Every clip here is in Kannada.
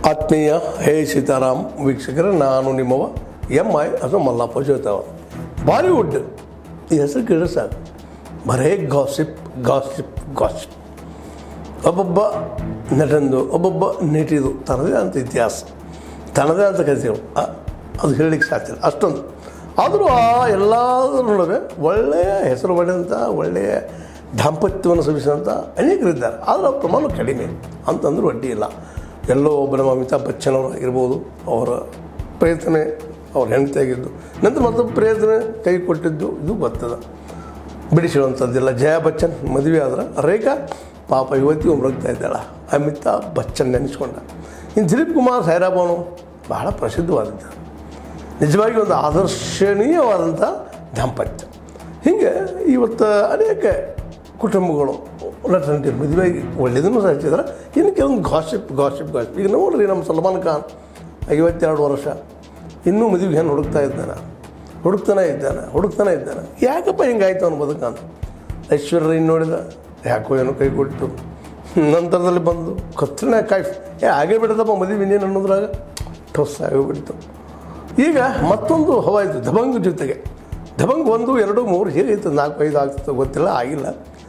ಆತ್ಮೀಯ ಹೇ ಸೀತಾರಾಮ್ ವೀಕ್ಷಕರೇ ನಾನು ನಿಮ್ಮವ ಎಂ ಐ ಅಥವಾ ಮಲ್ಲಪ್ಪ ಜೋತಾವ ಬಾಲಿವುಡ್ ಈ ಹೆಸರು ಕೇಳಿದ್ರೆ ಸಾಕು ಬರೇ ಗಾಸಿಪ್ ಗಾಸಿಪ್ ಗಾಸಿಪ್ ಒಬ್ಬೊಬ್ಬ ನಟಂದು ಒಬ್ಬೊಬ್ಬ ನಟಿದು ತನ್ನದೇ ಅಂತ ಇತಿಹಾಸ ತನ್ನದೇ ಅಂತ ಕರಿತೀವಿ ಅ- ಅದು ಹೇಳಲಿಕ್ಕೆ ಸಾಧ್ಯ ಅಷ್ಟೊಂದು ಆದರೂ ಆ ಎಲ್ಲದರ ನಡುವೆ ಒಳ್ಳೆಯ ಹೆಸರು ಪಡೆದಂಥ ಒಳ್ಳೆಯ ದಾಂಪತ್ಯವನ್ನು ಸವಿಸಿದಂಥ ಅನೇಕರಿದ್ದಾರೆ ಆದರೆ ಅವ್ರ ಪ್ರಮಾಣ ಕಡಿಮೆ ಅಂತಂದ್ರೂ ಅಡ್ಡಿ ಇಲ್ಲ ಎಲ್ಲೋ ಒಬ್ಬ ನಮ್ಮ ಅಮಿತಾಬ್ ಬಚ್ಚನ್ ಅವರು ಆಗಿರ್ಬೋದು ಅವರ ಪ್ರಯತ್ನ ಅವ್ರ ಹೆಂಡತಿ ಆಗಿದ್ದು ನಂತರ ಮತ್ತೊಬ್ಬ ಪ್ರಯತ್ನ ಕೈ ಕೊಟ್ಟಿದ್ದು ಇದು ಬರ್ತದೆ ಬಿಡಿಸಿರುವಂಥದ್ದಿಲ್ಲ ಜಯಾ ಬಚ್ಚನ್ ಮದುವೆ ಆದ್ರೆ ರೇಖಾ ಪಾಪ ಇವತ್ತಿಗೂ ಮೃಗ್ತಾ ಇದ್ದಾಳ ಅಮಿತಾಬ್ ಬಚ್ಚನ್ ನೆನೆಸ್ಕೊಂಡ ಇನ್ನು ದಿಲೀಪ್ ಕುಮಾರ್ ಸೈರಾಬಾನು ಬಹಳ ಪ್ರಸಿದ್ಧವಾದದ್ದು ನಿಜವಾಗಿ ಒಂದು ಆದರ್ಶನೀಯವಾದಂಥ ದಾಂಪತ್ಯ ಹೀಗೆ ಇವತ್ತು ಅನೇಕ ಕುಟುಂಬಗಳು ನಟ ನಟಿಯರು ಮದುವೆಯಾಗಿ ಒಳ್ಳೆಯದನ್ನು ಸಾಧಿಸಿದ್ರೆ ಇನ್ನು ಕೆಲವೊಂದು ಗಾಸಿಪ್ ಗಾಸಿಪ್ ಗಾಸಿಪ್ ಈಗ ನೋಡ್ರಿ ನಮ್ಮ ಸಲ್ಮಾನ್ ಖಾನ್ ಐವತ್ತೆರಡು ವರ್ಷ ಇನ್ನೂ ಮದುವೆಗೆ ಹೆಣ್ಣು ಹುಡುಕ್ತಾ ಇದ್ದಾನೆ ಹುಡುಕ್ತಾನೆ ಇದ್ದಾನೆ ಹುಡುಕ್ತಾನೆ ಇದ್ದಾನೆ ಯಾಕಪ್ಪ ಹಿಂಗಾಯ್ತು ಅವನು ಬದುಕಂತ ಐಶ್ವರ್ಯ ಇನ್ನು ನೋಡಿದ ಯಾಕೋ ಏನೋ ಕೈ ಕೊಟ್ಟು ನಂತರದಲ್ಲಿ ಬಂದು ಕತ್ತರಿನ ಕಾಯ್ಫ್ ಏ ಹಾಗೆ ಬಿಡದಪ್ಪ ಮದುವೆ ಇನ್ನೇನು ಅನ್ನೋದ್ರಾಗ ಟೊಸ್ ಆಗೋಗ್ಬಿಡ್ತು ಈಗ ಮತ್ತೊಂದು ಹವಾಯಿತು ದಬಂಗ್ ಜೊತೆಗೆ ದಬಂಗ್ ಒಂದು ಎರಡು ಮೂರು ಹೇಗೈತೆ ನಾಲ್ಕು ಐದು ಆಗ್ತದೆ ಗೊತ್ತಿಲ್ಲ ಆಗಿಲ್ಲ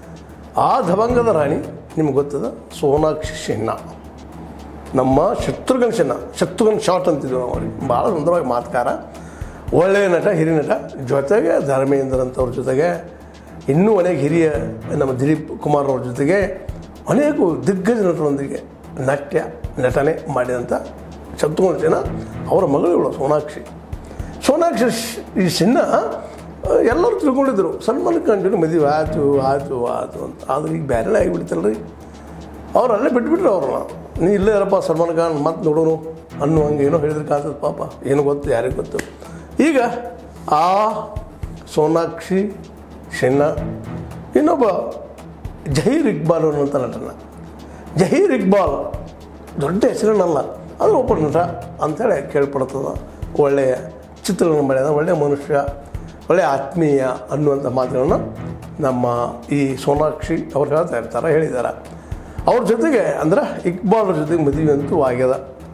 ಆ ದಬಂಗದ ರಾಣಿ ನಿಮ್ಗೆ ಗೊತ್ತದ ಸೋನಾಕ್ಷಿ ಸಿನ್ಹಾ ನಮ್ಮ ಶತ್ರುಘ್ನ ಸಿನ್ಹಾ ಶತ್ರುಘ್ನ ಶಾಟ್ ಅಂತಿದ್ವಿ ನಾವು ಅವ್ರಿಗೆ ಭಾಳ ಸುಂದರವಾಗಿ ಮಾತುಕಾರ ಒಳ್ಳೆಯ ನಟ ಹಿರಿಯ ನಟ ಜೊತೆಗೆ ಧರ್ಮೇಂದ್ರ ಅಂತವ್ರ ಜೊತೆಗೆ ಇನ್ನೂ ಅನೇಕ ಹಿರಿಯ ನಮ್ಮ ದಿಲೀಪ್ ಕುಮಾರ್ ಅವ್ರ ಜೊತೆಗೆ ಅನೇಕ ದಿಗ್ಗಜ ನಟರೊಂದಿಗೆ ನಾಟ್ಯ ನಟನೆ ಮಾಡಿದಂಥ ಶತ್ರುಘ್ನ ಸಿನ್ಹಾ ಅವರ ಮಗಳು ಸೋನಾಕ್ಷಿ ಸೋನಾಕ್ಷಿ ಶ್- ಈ ಸಿನ್ಹಾ ಅಹ್, ಎಲ್ಲರೂ ತಿಳ್ಕೊಂಡಿದ್ರು ಸಲ್ಮಾನ್ ಖಾನ್ ಜೊತೆ ಮದುವೆ ಆಯ್ತು ಆಯ್ತು ಆಯ್ತು ಅಂತ ಆದ್ರೆ ಈಗ ಬೇರೆ ಆಗಿಬಿಡ್ತಲ್ರಿ ಅವ್ರು ಅಲ್ಲೇ ಬಿಟ್ಬಿಟ್ರು ಅವ್ರನ್ನ ನೀ ಇಲ್ಲೇ ಇರಪ್ಪ ಸಲ್ಮಾನ್ ಖಾನ್ ಮತ್ತೆ ನೋಡೋನು ಅನ್ನೋ ಹಂಗೆ ಏನೋ ಹೇಳಿದ್ರೆ ಕಾತದ ಪಾಪ ಏನು ಗೊತ್ತು ಯಾರಿಗೆ ಗೊತ್ತು ಈಗ ಆ ಸೋನಾಕ್ಷಿ ಸಿನ್ಹಾ ಇನ್ನೊಬ್ಬ ಜಹೀರ್ ಇಕ್ಬಾಲ್ ಅನ್ನುವಂಥ ನಟನ ಜಹೀರ್ ಇಕ್ಬಾಲ್ ದೊಡ್ಡ ಹೆಸರಿನಲ್ಲ ಅದು ಒಬ್ಬ ನಟ ಅಂಥೇಳಿ ಕೇಳ್ಪಡ್ತದೆ ಒಳ್ಳೆಯ ಚಿತ್ರಗಳನ್ನು ಮಾಡ್ಯಾನ ಒಳ್ಳೆಯ ಮನುಷ್ಯ ಒಳ್ಳೆಯ ಆತ್ಮೀಯ ಅನ್ನುವಂಥ ಮಾತುಗಳನ್ನು ನಮ್ಮ ಈ ಸೋನಾಕ್ಷಿ ಅವ್ರು ಹೇಳ್ತಾ ಇರ್ತಾರೆ ಹೇಳಿದ್ದಾರೆ ಅವ್ರ ಜೊತೆಗೆ ಅಂದ್ರೆ ಇಕ್ಬಾಲ್ ಜೊತೆಗೆ ಮದುವೆ ಅಂತೂ ಆಗ್ಯದ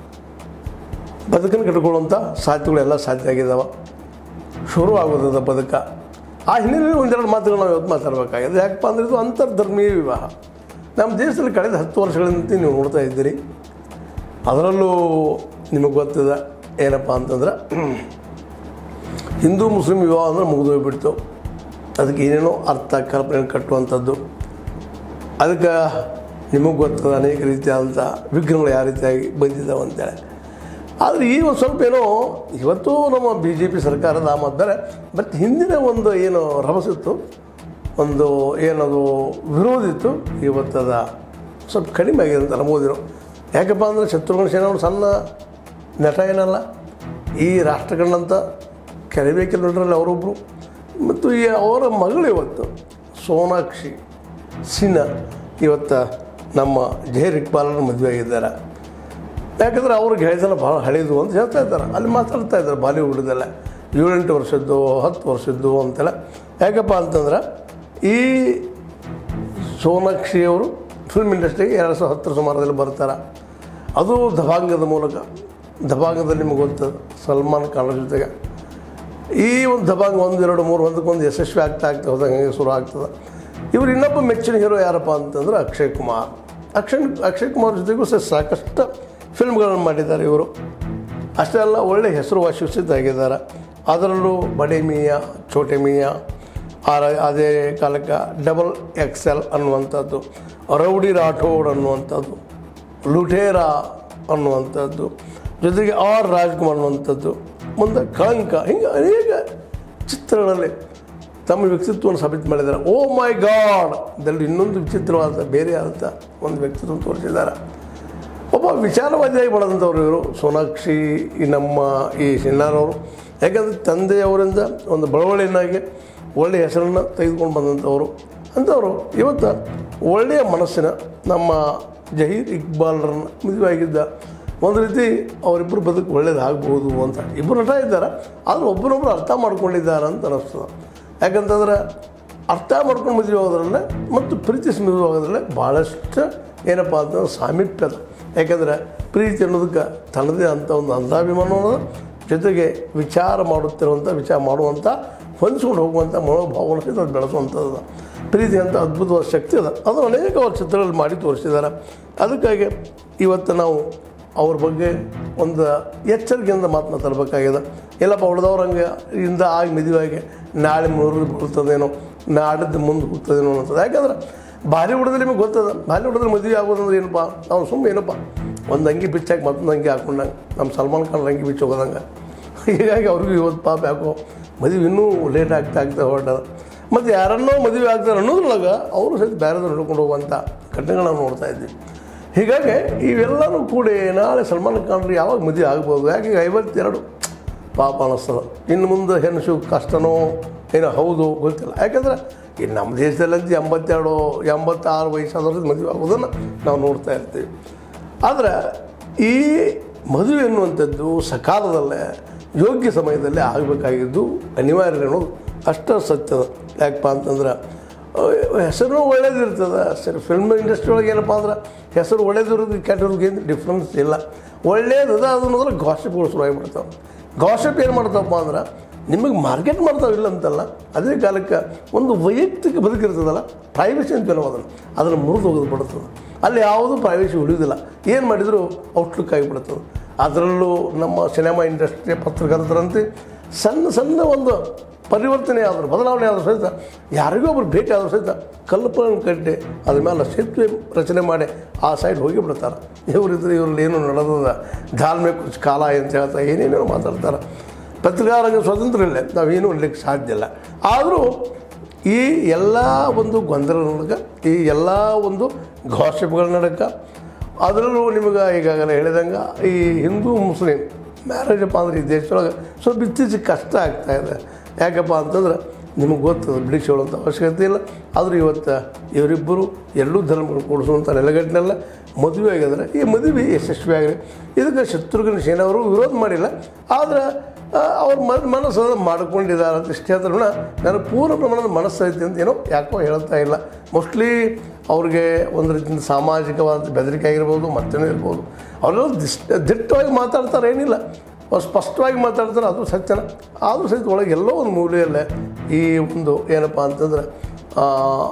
ಬದುಕನ್ನು ಕಟ್ಕೊಳ್ಳುವಂಥ ಸಾಧ್ಯತೆಗಳೆಲ್ಲ ಸಾಧ್ಯ ಆಗಿದ್ದಾವೆ ಶುರು ಆಗೋದದ ಬದುಕ ಆ ಹಿನ್ನೆಲೆಯಲ್ಲಿ ಒಂದೆರಡು ಮಾತುಗಳು ನಾವು ಇವತ್ತು ಮಾತಾಡಬೇಕಾಗಿದೆ ಯಾಕಪ್ಪ ಅಂದರೆ ಇದು ಅಂತರ್ಧರ್ಮೀಯ ವಿವಾಹ ನಮ್ಮ ದೇಶದಲ್ಲಿ ಕಳೆದ ಹತ್ತು ವರ್ಷಗಳಿಂದ ನೀವು ನೋಡ್ತಾ ಇದ್ದೀರಿ ಅದರಲ್ಲೂ ನಿಮಗೆ ಗೊತ್ತಿದೆ ಏನಪ್ಪ ಅಂತಂದ್ರೆ ಹಿಂದೂ ಮುಸ್ಲಿಂ ವಿವಾಹ ಅಂದ್ರೆ ಮುಗಿದೋಗ್ಬಿಡ್ತು ಅದಕ್ಕೆ ಏನೇನೋ ಅರ್ಥ ಕಲ್ಪನೆ ಕಟ್ಟುವಂಥದ್ದು ಅದಕ್ಕೆ ನಿಮಗೆ ಗೊತ್ತದ ಅನೇಕ ರೀತಿಯಾದಂಥ ವಿಘ್ನಗಳು ಯಾವ ರೀತಿಯಾಗಿ ಬಂದಿದ್ದಾವೆ ಅಂತೇಳಿ ಆದರೆ ಈ ಒಂದು ಸ್ವಲ್ಪ ಏನೋ ಇವತ್ತು ನಮ್ಮ ಬಿ ಜೆ ಪಿ ಸರ್ಕಾರದ ಆ ಮದ್ದಾರೆ ಬಟ್ ಹಿಂದಿನ ಒಂದು ಏನು ರಭಸಿತ್ತು ಒಂದು ಏನದು ವಿರೋಧ ಇತ್ತು ಇವತ್ತದ ಸ್ವಲ್ಪ ಕಡಿಮೆ ಆಗಿದೆ ಅಂತ ಅನ್ಬೋದಿರೋ ಯಾಕಪ್ಪ ಅಂದರೆ ಶತ್ರುಘ್ನ ಸೇನ ಅವರು ಸಣ್ಣ ನಟ ಏನಲ್ಲ ಈ ರಾಷ್ಟ್ರಗಳನ್ನಂತ ಕೆಳಬೇಕಿಲ್ಲ ನೋಡ್ರಲ್ಲಿ ಅವರೊಬ್ಬರು ಮತ್ತು ಈ ಅವರ ಮಗಳು ಇವತ್ತು ಸೋನಾಕ್ಷಿ ಸಿನ್ಹಾ ಇವತ್ತು ನಮ್ಮ ಜಹೀರ್ ಇಕ್ಬಾಲನ ಮದುವೆ ಆಗಿದ್ದಾರೆ ಯಾಕಂದ್ರೆ ಅವ್ರಿಗೆ ಹೇಳಿದಲ್ಲ ಭಾಳ ಹಳೇದು ಅಂತ ಹೇಳ್ತಾ ಇದ್ದಾರೆ ಅಲ್ಲಿ ಮಾತಾಡ್ತಾ ಇದ್ದಾರೆ ಬಾಲಿವುಡ್ದಲ್ಲ ಏಳೆಂಟು ವರ್ಷದ್ದು ಹತ್ತು ವರ್ಷದ್ದು ಅಂತೆಲ್ಲ ಯಾಕಪ್ಪ ಅಂತಂದ್ರೆ ಈ ಸೋನಾಕ್ಷಿಯವರು ಫಿಲ್ಮ್ ಇಂಡಸ್ಟ್ರಿಗೆ ಎರಡು ಸಾವಿರದ ಹತ್ತರ ಸುಮಾರದಲ್ಲಿ ಬರ್ತಾರೆ ಅದು ದಬಾಂಗದ ಮೂಲಕ ದಬಾಂಗದಲ್ಲಿ ನಿಮಗೆ ಗೊತ್ತದ ಸಲ್ಮಾನ್ ಖಾನ್ ಜೊತೆಗೆ ಈ ಒಂದು ದಬಾಂಗ್ ಒಂದು ಎರಡು ಮೂರು ಒಂದಕ್ಕೊಂದು ಯಶಸ್ವಿ ಆಗ್ತಾ ಆಗ್ತಾ ಹೋದಂಗೆ ಹಂಗೆ ಶುರು ಆಗ್ತದೆ ಇವರು ಇನ್ನೊಬ್ಬ ಮೆಚ್ಚಿನ ಹೀರೋ ಯಾರಪ್ಪ ಅಂತಂದ್ರೆ ಅಕ್ಷಯ್ ಕುಮಾರ್ ಅಕ್ಷಯ್ ಅಕ್ಷಯ್ ಕುಮಾರ್ ಜೊತೆಗೂ ಸಹ ಸಾಕಷ್ಟು ಫಿಲ್ಮ್ಗಳನ್ನು ಮಾಡಿದ್ದಾರೆ ಇವರು ಅಷ್ಟೇ ಅಲ್ಲ ಒಳ್ಳೆ ಹೆಸರುವಾಸಿಸಿದ್ದಾಗಿದ್ದಾರೆ ಅದರಲ್ಲೂ ಬಡೆ ಮಿಯಾ ಚೋಟೆ ಮಿಯಾ ಆರ ಅದೇ ಕಾಲಕ್ಕೆ ಡಬಲ್ ಎಕ್ಸೆಲ್ ಅನ್ನುವಂಥದ್ದು ರೌಡಿ ರಾಠೋಡ್ ಅನ್ನುವಂಥದ್ದು ಲುಟೇರಾ ಅನ್ನುವಂಥದ್ದು ಜೊತೆಗೆ ಆರ್ ರಾಜ್ಕುಮಾರ್ ಅನ್ನುವಂಥದ್ದು ಮುಂದೆ ಕಳಂಕ ಹಿಂಗೆ ಅನೇಕ ಚಿತ್ರಗಳಲ್ಲಿ ತಮ್ಮ ವ್ಯಕ್ತಿತ್ವವನ್ನು ಸಾಬೀತು ಮಾಡಿದ್ದಾರೆ ಓ ಮೈ ಗಾಡ್ ಇದರಲ್ಲಿ ಇನ್ನೊಂದು ವಿಚಿತ್ರವಾದ ಬೇರೆ ಆದಂಥ ಒಂದು ವ್ಯಕ್ತಿತ್ವ ತೋರಿಸಿದ್ದಾರೆ ಒಬ್ಬ ವಿಚಾರವಾದಿಯಾಗಿ ಬೆಳೆದಂಥವ್ರು ಇವರು ಸೋನಾಕ್ಷಿ ಈ ನಮ್ಮ ಈ ಸಿನ್ನಾರವರು ಯಾಕಂದರೆ ತಂದೆಯವರಿಂದ ಒಂದು ಬಳವಳಿಯನ್ನಾಗಿ ಒಳ್ಳೆಯ ಹೆಸರನ್ನು ತೆಗೆದುಕೊಂಡು ಬಂದಂಥವರು ಅಂಥವರು ಇವತ್ತು ಒಳ್ಳೆಯ ಮನಸ್ಸಿನ ನಮ್ಮ ಜಹೀರ್ ಇಕ್ಬಾಲ್ರನ್ನ ಮದುವೆ ಆಗಿದ್ದ ಒಂದು ರೀತಿ ಅವರಿಬ್ಬರು ಬದುಕು ಒಳ್ಳೇದಾಗ್ಬೋದು ಅಂತ ಇಬ್ಬರು ನಟ ಇದ್ದಾರೆ ಆದರೆ ಒಬ್ಬರೊಬ್ಬರು ಅರ್ಥ ಮಾಡ್ಕೊಂಡಿದ್ದಾರೆ ಅಂತ ಅನ್ನಿಸ್ತದೆ ಯಾಕಂತಂದ್ರೆ ಅರ್ಥ ಮಾಡ್ಕೊಂಡು ಮದುವೆ ಆಗೋದ್ರಲ್ಲೇ ಮತ್ತು ಪ್ರೀತಿಸಿ ಮದುವೆ ಆಗೋದ್ರಲ್ಲೇ ಭಾಳಷ್ಟು ಏನಪ್ಪ ಅಂತಂದ್ರೆ ಸಾಮೀಪ್ಯದ ಯಾಕಂದ್ರೆ ಪ್ರೀತಿ ಅನ್ನೋದಕ್ಕೆ ತನ್ನದೇ ಅಂತ ಒಂದು ಅಂಧಾಭಿಮಾನ ಅನ್ನೋದು ಜೊತೆಗೆ ವಿಚಾರ ಮಾಡುತ್ತಿರುವಂಥ ವಿಚಾರ ಮಾಡುವಂಥ ಹೊಂದಿಸ್ಕೊಂಡು ಹೋಗುವಂಥ ಮನೋಭಾವನೆ ಸಹಿತ ಅದು ಬೆಳೆಸುವಂಥದ್ದು ಪ್ರೀತಿ ಅಂತ ಅದ್ಭುತವಾದ ಶಕ್ತಿ ಅದ ಅದು ಅನೇಕ ಅವ್ರ ಚಿತ್ರಗಳಲ್ಲಿ ಮಾಡಿ ತೋರಿಸಿದ್ದಾರೆ ಅದಕ್ಕಾಗಿ ಇವತ್ತು ನಾವು ಅವ್ರ ಬಗ್ಗೆ ಒಂದು ಎಚ್ಚರಿಕೆಯಿಂದ ಮಾತನ್ನ ತರಬೇಕಾಗಿದೆ ಎಲ್ಲಪ್ಪ ಉಳಿದವ್ರಂಗೆ ಇಂದ ಆಗಿ ಮದುವೆಯಾಗಿ ನಾಳೆ ಮುರಿದು ಬೀಳ್ತದೇನೋ ನಾಡಿದ್ದು ಮುಂದೆ ಹೋಗ್ತದೇನೋ ಅನ್ನೋದು ಯಾಕಂದ್ರೆ ಬಾಲಿವುಡ್ದಲ್ಲಿ ನಿಮಗೆ ಗೊತ್ತದ ಬಾಲಿವುಡ್ದಲ್ಲಿ ಮದುವೆ ಆಗೋದಂದ್ರೆ ಏನಪ್ಪ ನಾವು ಸುಮ್ಮನೆ ಏನಪ್ಪ ಒಂದು ಅಂಗಿ ಬಿಚ್ಚಾಕಿ ಮತ್ತೊಂದು ಅಂಗಿ ಹಾಕೊಂಡಂಗೆ ನಮ್ಮ ಸಲ್ಮಾನ್ ಖಾನ್ ಅಂಗಿ ಬಿಚ್ಚಿ ಹೋಗೋದಂಗೆ ಹೀಗಾಗಿ ಅವ್ರಿಗೂ ಇವತ್ತು ಪಾಪ ಯಾಕೋ ಮದುವೆ ಇನ್ನೂ ಲೇಟ್ ಆಗ್ತಾ ಆಗ್ತಾ ಹೊರಟದ ಮತ್ತು ಯಾರನ್ನೋ ಮದುವೆ ಆಗ್ತಾರೆ ಅನ್ನೋದ್ರೊಳಗೆ ಅವರು ಸಹಿತ ಬೇರೆದವ್ರು ಹಿಡ್ಕೊಂಡು ಹೋಗುವಂಥ ಘಟನೆಗಳನ್ನ ನಾವು ನೋಡ್ತಾ ಇದ್ವಿ ಹೀಗಾಗಿ ಇವೆಲ್ಲನೂ ಕೂಡಿ ನಾಳೆ ಸಲ್ಮಾನ್ ಖಾನ್ರು ಯಾವಾಗ ಮದುವೆ ಆಗ್ಬೋದು ಯಾಕೆ ಈಗ ಐವತ್ತೆರಡು ಪಾಪ ಅನ್ನಿಸ್ತದೆ ಇನ್ನು ಮುಂದೆ ಹೆಣ್ಣು ಕಷ್ಟನೋ ಏನೋ ಹೌದು ಗೊತ್ತಿಲ್ಲ ಯಾಕಂದ್ರೆ ಇನ್ನು ನಮ್ಮ ದೇಶದಲ್ಲಂತೂ ಎಂಬತ್ತೆರಡು ಎಂಬತ್ತಾರು ವಯಸ್ಸಾದವ್ರದ್ದು ಮದುವೆ ಆಗೋದನ್ನು ನಾವು ನೋಡ್ತಾ ಇರ್ತೀವಿ ಆದರೆ ಈ ಮದುವೆ ಎನ್ನುವಂಥದ್ದು ಸಕಾಲದಲ್ಲೇ ಯೋಗ್ಯ ಸಮಯದಲ್ಲೇ ಆಗಬೇಕಾಗಿದ್ದು ಅನಿವಾರ್ಯ ಅನ್ನೋದು ಅಷ್ಟ ಸತ್ಯದ ಯಾಕಪ್ಪ ಅಂತಂದ್ರೆ ಹೆಸರು ಒಳ್ಳೇದಿರ್ತದೆ ಸರಿ ಫಿಲ್ಮ್ ಇಂಡಸ್ಟ್ರಿ ಒಳಗೆ ಏನಪ್ಪ ಅಂದ್ರೆ ಹೆಸರು ಒಳ್ಳೇದಿರೋದು ಕೆಟ್ಟವ್ರಿಗೆ ಏನು ಡಿಫ್ರೆನ್ಸ್ ಇಲ್ಲ ಒಳ್ಳೇದು ಅದ ಅದನ್ನಂದ್ರೆ ಗಾಸಿಪ್ಗಳು ಶುರುವಾಗಿಬಿಡ್ತಾವೆ ಗಾಸಿಪ್ ಏನು ಮಾಡ್ತಾವಪ್ಪ ಅಂದ್ರೆ ನಿಮಗೆ ಮಾರ್ಕೆಟ್ ಮಾಡ್ತಾವೆ ಇಲ್ಲ ಅಂತಲ್ಲ ಅದೇ ಕಾಲಕ್ಕೆ ಒಂದು ವೈಯಕ್ತಿಕ ಬದುಕಿರ್ತದಲ್ಲ ಪ್ರೈವಸಿ ಅಂತ ಕೆಲವು ಅದನ್ನು ಅದನ್ನು ಮುರಿದು ಹೋಗೋದು ಬಿಡುತ್ತದೆ ಅಲ್ಲಿ ಯಾವುದೂ ಪ್ರೈವಸಿ ಉಳಿಯೋದಿಲ್ಲ ಏನು ಮಾಡಿದರೂ ಔಟ್ಲುಕ್ ಆಗಿಬಿಡ್ತದೆ ಅದರಲ್ಲೂ ನಮ್ಮ ಸಿನಿಮಾ ಇಂಡಸ್ಟ್ರಿ ಪತ್ರಕರ್ತರಂತೆ ಸಣ್ಣ ಸಣ್ಣ ಒಂದು ಪರಿವರ್ತನೆ ಆದರೂ ಬದಲಾವಣೆ ಆದರೂ ಸಹಿತ ಯಾರಿಗೋ ಒಬ್ರು ಭೇಟಿ ಆದರೂ ಸಹಿತ ಕಲ್ಪನೆ ಕಟ್ಟಿ ಅದ್ರ ಮೇಲೆ ಸೇತುವೆ ರಚನೆ ಮಾಡಿ ಆ ಸೈಡ್ ಹೋಗಿ ಬಿಡ್ತಾರೆ ಇವರಿದ್ರೆ ಇವ್ರಲ್ಲಿ ಏನು ನಡೆದದ ಧಾಲ್ಮೆ ಕುಚ್ ಕಾಲ ಅಂತ ಹೇಳ್ತಾ ಏನೇನೋ ಮಾತಾಡ್ತಾರೆ ಪತ್ರಿಕಾರಂಗ ಸ್ವತಂತ್ರ ಇಲ್ಲ ನಾವೇನು ಅನ್ಲಿಕ್ಕೆ ಸಾಧ್ಯ ಇಲ್ಲ ಆದರೂ ಈ ಎಲ್ಲ ಒಂದು ಗೊಂದಲ ನಡಕ ಈ ಎಲ್ಲ ಒಂದು ಘೋಷಗಳ ನಡಕ ಅದರಲ್ಲೂ ನಿಮಗೆ ಈಗಾಗಲೇ ಹೇಳಿದಂಗೆ ಈ ಹಿಂದೂ ಮುಸ್ಲಿಂ ಮ್ಯಾರೇಜಪ್ಪ ಅಂದ್ರೆ ಈ ದೇಶದೊಳಗೆ ಸ್ವಲ್ಪ ಇತ್ತೀಚೆಗೆ ಕಷ್ಟ ಆಗ್ತಾ ಇದೆ ಯಾಕಪ್ಪ ಅಂತಂದ್ರೆ ನಿಮಗೆ ಗೊತ್ತದ ಬ್ರಿಟಿಷ್ ಹೇಳುವಂಥ ಅವಶ್ಯಕತೆ ಇಲ್ಲ ಆದರೂ ಇವತ್ತು ಇವರಿಬ್ಬರು ಎರಡೂ ಧರ್ಮಗಳು ಕೂಡಿಸುವಂಥ ನೆಲೆಗಟ್ಟಿನೆಲ್ಲ ಮದುವೆ ಆಗಿದ್ರೆ ಈ ಮದುವೆ ಯಶಸ್ವಿ ಆಗಲಿ ಇದಕ್ಕೆ ಶತ್ರುಘ್ನ ಸೇನವರು ವಿರೋಧ ಮಾಡಿಲ್ಲ ಆದರೆ ಅವ್ರ ಮನ ಮನಸ್ಸು ಮಾಡ್ಕೊಂಡಿದ್ದಾರೆ ಅಂತ ಇಷ್ಟ ಹೇಳ್ತಾರೆ ನಾನು ಪೂರ್ಣ ಪ್ರಮಾಣದ ಮನಸ್ಸು ಐತಿ ಅಂತ ಏನೋ ಯಾಕೋ ಹೇಳ್ತಾ ಇಲ್ಲ ಮೋಸ್ಟ್ಲಿ ಅವ್ರಿಗೆ ಒಂದು ರೀತಿಯಿಂದ ಸಾಮಾಜಿಕವಾದ ಬೆದರಿಕೆ ಆಗಿರ್ಬೋದು ಮತ್ತೇನೋ ಇರ್ಬೋದು ಅವರೆಲ್ಲ ದಿಷ್ಟ ದಿಟ್ಟವಾಗಿ ಮಾತಾಡ್ತಾರೆ ಏನಿಲ್ಲ ಅವ್ರು ಸ್ಪಷ್ಟವಾಗಿ ಮಾತಾಡ್ತಾರೆ ಅದು ಸತ್ಯನ ಆದರೂ ಸಹಿತ ಒಳಗೆ ಎಲ್ಲೋ ಒಂದು ಮೂಲೆಯಲ್ಲೇ ಈ ಒಂದು ಏನಪ್ಪ ಅಂತಂದ್ರೆ ಆ,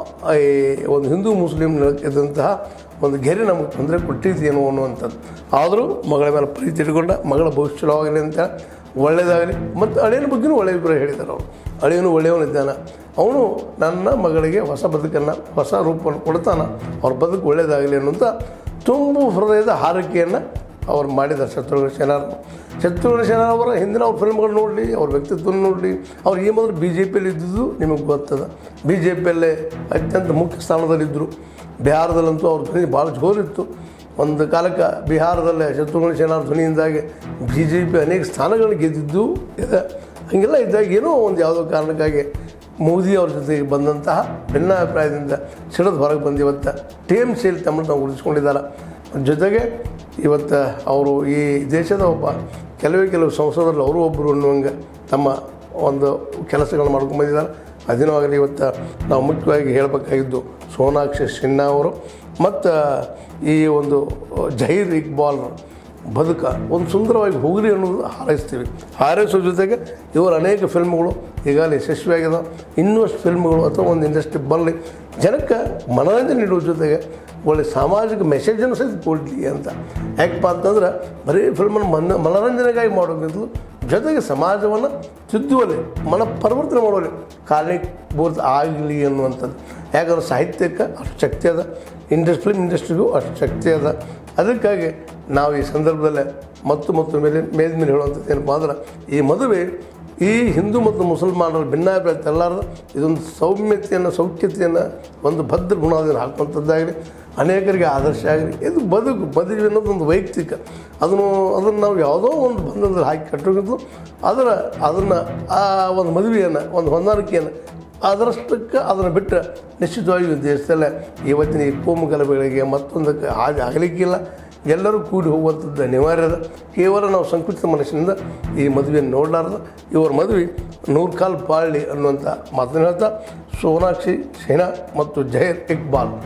ಈ ಒಂದು ಹಿಂದೂ ಮುಸ್ಲಿಂ ಇದ್ದಂತಹ ಒಂದು ಗೆರೆ ನಮಗೆ ತೊಂದರೆ ಕೊಟ್ಟಿದ್ದೇನೋ ಅನ್ನುವಂಥದ್ದು ಆದರೂ ಮಗಳ ಮೇಲೆ ಪ್ರೀತಿ ಇಟ್ಕೊಂಡ ಮಗಳ ಭವಿಷ್ಯ ಚಲೋವಾಗಲಿ ಅಂತ ಒಳ್ಳೆಯದಾಗಲಿ ಮತ್ತು ಅಳಿಯನ ಬಗ್ಗೆನೂ ಒಳ್ಳೆಯ ವಿವರ ಹೇಳಿದ್ದಾರೆ ಅವರು ಅಳಿಯನು ಒಳ್ಳೆಯವನಿದ್ದಾನೆ ಅವನು ನನ್ನ ಮಗಳಿಗೆ ಹೊಸ ಬದುಕನ್ನು ಹೊಸ ರೂಪವನ್ನು ಕೊಡ್ತಾನೆ ಅವ್ರ ಬದುಕು ಒಳ್ಳೆಯದಾಗಲಿ ಅನ್ನುವಂಥ ತುಂಬು ಹೃದಯದ ಹಾರೈಕೆಯನ್ನು ಅವ್ರು ಮಾಡಿದ್ದಾರೆ ಶತ್ರುಘ್ನ ಸೇನಾರ್ ಶತ್ರುಘ್ನ ಸೇನಾರ್ ಅವರ ಹಿಂದಿನ ಅವ್ರ ಫಿಲ್ಮ್ಗಳು ನೋಡಲಿ ಅವ್ರ ವ್ಯಕ್ತಿತ್ವ ನೋಡಲಿ ಅವ್ರು ಈ ಮೊದಲು ಬಿ ಜೆ ಪಿಯಲ್ಲಿ ಇದ್ದಿದ್ದು ನಿಮಗೆ ಗೊತ್ತದ ಬಿ ಜೆ ಪಿಯಲ್ಲೇ ಅತ್ಯಂತ ಮುಖ್ಯ ಸ್ಥಾನದಲ್ಲಿದ್ದರು ಬಿಹಾರದಲ್ಲಂತೂ ಅವ್ರ ಧ್ವನಿ ಭಾಳ ಜೋರಿತ್ತು ಒಂದು ಕಾಲಕ್ಕೆ ಬಿಹಾರದಲ್ಲೇ ಶತ್ರುಘ್ನ ಸೇನಾರ್ ಧ್ವನಿಯಿಂದಾಗಿ ಬಿ ಜೆ ಪಿ ಅನೇಕ ಸ್ಥಾನಗಳು ಗೆದ್ದಿದ್ದು ಇದೆ ಹಂಗೆಲ್ಲ ಇದ್ದಾಗ ಏನೋ ಒಂದು ಯಾವುದೋ ಕಾರಣಕ್ಕಾಗಿ ಮೋದಿ ಅವ್ರ ಜೊತೆಗೆ ಬಂದಂತಹ ಭಿನ್ನಾಭಿಪ್ರಾಯದಿಂದ ಸಿಡಿದು ಹೊರಗೆ ಬಂದು ಇವತ್ತು ಟಿ ಎಮ್ ಸಿಯಲ್ಲಿ ತಮ್ಮನ್ನು ನಾವು ಉಳಿಸ್ಕೊಂಡಿದ್ದಾರೆ ಜೊತೆಗೆ ಇವತ್ತು ಅವರು ಈ ದೇಶದ ಒಬ್ಬ ಕೆಲವೇ ಕೆಲವು ಸಂಸದರು ಅವರು ಒಬ್ಬರು ಅನ್ನುವಂಗೆ ತಮ್ಮ ಒಂದು ಕೆಲಸಗಳನ್ನು ಮಾಡ್ಕೊಂಡು ಬಂದಿದ್ದಾರೆ ಅದೇನವಾಗಲಿ ಇವತ್ತು ನಾವು ಮುಖ್ಯವಾಗಿ ಹೇಳಬೇಕಾಗಿದ್ದು ಸೋನಾಕ್ಷಿ ಸಿನ್ಹಾ ಅವರು ಮತ್ತು ಈ ಒಂದು ಜಹೀರ್ ಇಕ್ಬಾಲ್ ಬದುಕ ಒಂದು ಸುಂದರವಾಗಿ ಹೋಗಲಿ ಅನ್ನೋದು ಹಾರೈಸ್ತೀವಿ ಹಾರೈಸೋ ಜೊತೆಗೆ ಇವರ ಅನೇಕ ಫಿಲ್ಮ್ಗಳು ಈಗಾಗಲೇ ಯಶಸ್ವಿಯಾಗಿದೆ ಇನ್ನಷ್ಟು ಫಿಲ್ಮ್ಗಳು ಅಥವಾ ಒಂದು ಇಂಡಸ್ಟ್ರಿ ಬರಲಿ ಜನಕ್ಕೆ ಮನೋರಂಜನೆ ನೀಡುವ ಜೊತೆಗೆ ಒಳ್ಳೆ ಸಾಮಾಜಿಕ ಮೆಸೇಜನ್ನು ಸಹಿತ ಕೊಡಲಿ ಅಂತ ಯಾಕಪ್ಪ ಅಂತಂದ್ರೆ ಬರೀ ಫಿಲ್ಮನ್ನು ಮನ ಮನೋರಂಜನೆಗಾಗಿ ಮಾಡೋದಿದ್ದು ಜೊತೆಗೆ ಸಮಾಜವನ್ನು ತಿದ್ದುವಲ್ಲಿ ಮನ ಪರಿವರ್ತನೆ ಮಾಡುವಲ್ಲಿ ಕಾರಣೀಭೂತ ಆಗಲಿ ಅನ್ನುವಂಥದ್ದು ಯಾಕಂದ್ರೆ ಸಾಹಿತ್ಯಕ್ಕೆ ಅಷ್ಟು ಶಕ್ತಿ ಅದ ಇಂಡಸ್ ಫಿಲ್ಮ್ ಇಂಡಸ್ಟ್ರಿಗೂ ಅಷ್ಟು ಶಕ್ತಿ ಅದ ಅದಕ್ಕಾಗಿ ನಾವು ಈ ಸಂದರ್ಭದಲ್ಲೇ ಮತ್ತು ಮತ್ತು ಮೇಲೆ ಮೇಲ್ಮೇಲೆ ಹೇಳುವಂಥದ್ದು ಏನಪ್ಪ ಅಂದ್ರೆ ಈ ಮದುವೆ ಈ ಹಿಂದೂ ಮತ್ತು ಮುಸಲ್ಮಾನರ ಭಿನ್ನಾಭಿಪ್ರಾಯ ತೆಲ್ಲಾರ್ದು ಇದೊಂದು ಸೌಮ್ಯತೆಯನ್ನು ಸೌಖ್ಯತೆಯನ್ನು ಒಂದು ಭದ್ರ ಗುಣಾದಿಯನ್ನು ಹಾಕುವಂಥದ್ದಾಗಲಿ ಅನೇಕರಿಗೆ ಆದರ್ಶ ಆಗಲಿ ಇದು ಬದುಕು ಮದುವೆ ಅನ್ನೋದು ಒಂದು ವೈಯಕ್ತಿಕ ಅದನ್ನು ಅದನ್ನು ನಾವು ಯಾವುದೋ ಒಂದು ಬಂಧನದಲ್ಲಿ ಹಾಕಿ ಕಟ್ಟೋಗಿದ್ದು ಅದರ ಅದನ್ನು ಆ ಒಂದು ಮದುವೆಯನ್ನು ಒಂದು ಹೊಂದಾಣಿಕೆಯನ್ನು ಅದರಷ್ಟಕ್ಕೆ ಅದನ್ನು ಬಿಟ್ಟು ನಿಶ್ಚಿತವಾಗಿ ಈ ದೇಶದಲ್ಲೇ ಇವತ್ತಿನ ಈ ಕೋಮು ಗಲಭೆಗಳಿಗೆ ಮತ್ತೊಂದಕ್ಕೆ ಹಾಗೆ ಆಗಲಿಕ್ಕಿಲ್ಲ ಎಲ್ಲರೂ ಕೂಡಿ ಹೋಗುವಂಥದ್ದು ಅನಿವಾರ್ಯದ ಕೇವಲ ನಾವು ಸಂಕುಚಿತ ಮನಸ್ಸಿನಿಂದ ಈ ಮದುವೆಯನ್ನು ನೋಡಲಾರ್ದು ಇವರ ಮದುವೆ ನೂರು ಕಾಲು ಪಾಳ್ಳಿ ಅನ್ನುವಂಥ ಮಾತನ್ನು ಹೇಳ್ತಾ ಸೋನಾಕ್ಷಿ ಸೇನಾ ಮತ್ತು ಜಹೀರ್ ಇಕ್ಬಾಲ್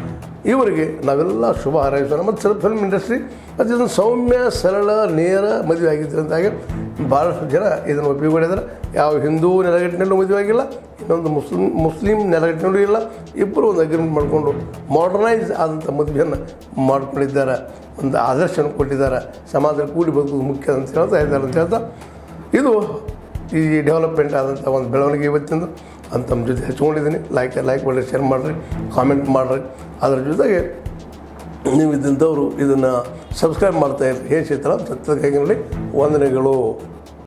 ಇವರಿಗೆ ನಾವೆಲ್ಲ ಶುಭ ಹಾರೈಸೋಣ ಮತ್ತು ಸ್ವಲ್ಪ ಫಿಲ್ಮ್ ಇಂಡಸ್ಟ್ರಿ ಮತ್ತು ಇದನ್ನು ಸೌಮ್ಯ ಸರಳ ನೇರ ಮದುವೆ ಆಗಿದ್ದರಿಂದಾಗಿ ಭಾಳಷ್ಟು ಜನ ಇದನ್ನು ಒಪ್ಪಿಕೊಂಡಿದ್ದಾರೆ ಯಾವ ಹಿಂದೂ ನೆಲಗಟ್ಟಿನಲ್ಲೂ ಮದುವೆ ಆಗಿಲ್ಲ ಇನ್ನೊಂದು ಮುಸ್ಲಿಂ ಮುಸ್ಲಿಂ ನೆಲಗಟ್ಟಿನಲ್ಲೂ ಇಲ್ಲ ಇಬ್ಬರು ಒಂದು ಅಗ್ರಿಮೆಂಟ್ ಮಾಡಿಕೊಂಡು ಮಾಡರ್ನೈಸ್ ಆದಂಥ ಮದುವೆಯನ್ನು ಮಾಡ್ಕೊಂಡಿದ್ದಾರೆ ಒಂದು ಆದರ್ಶನ ಕೊಟ್ಟಿದ್ದಾರೆ ಸಮಾಜದಲ್ಲಿ ಕೂಡಿ ಬದುಕೋದು ಮುಖ್ಯ ಅಂತ ಹೇಳ್ತಾ ಇದ್ದಾರೆ ಅಂತ ಹೇಳ್ತಾ ಇದು ಈ ಡೆವಲಪ್ಮೆಂಟ್ ಆದಂಥ ಒಂದು ಬೆಳವಣಿಗೆ ಇವತ್ತಿಂದು ಅಂತ ತಮ್ಮ ಜೊತೆ ಹಚ್ಕೊಂಡಿದ್ದೀನಿ ಲೈಕ್ ಲೈಕ್ ಮಾಡಿರಿ ಶೇರ್ ಮಾಡಿರಿ ಕಾಮೆಂಟ್ ಮಾಡಿರಿ ಅದ್ರ ಜೊತೆಗೆ ನೀವು ಇದ್ದಂಥವ್ರು ಇದನ್ನು ಸಬ್ಸ್ಕ್ರೈಬ್ ಮಾಡ್ತಾ ಇರ್ರಿ ಹೇ ಚಿತ್ರ ಸತ್ಯ ಕೈಗಳಲ್ಲಿ ವಂದನೆಗಳು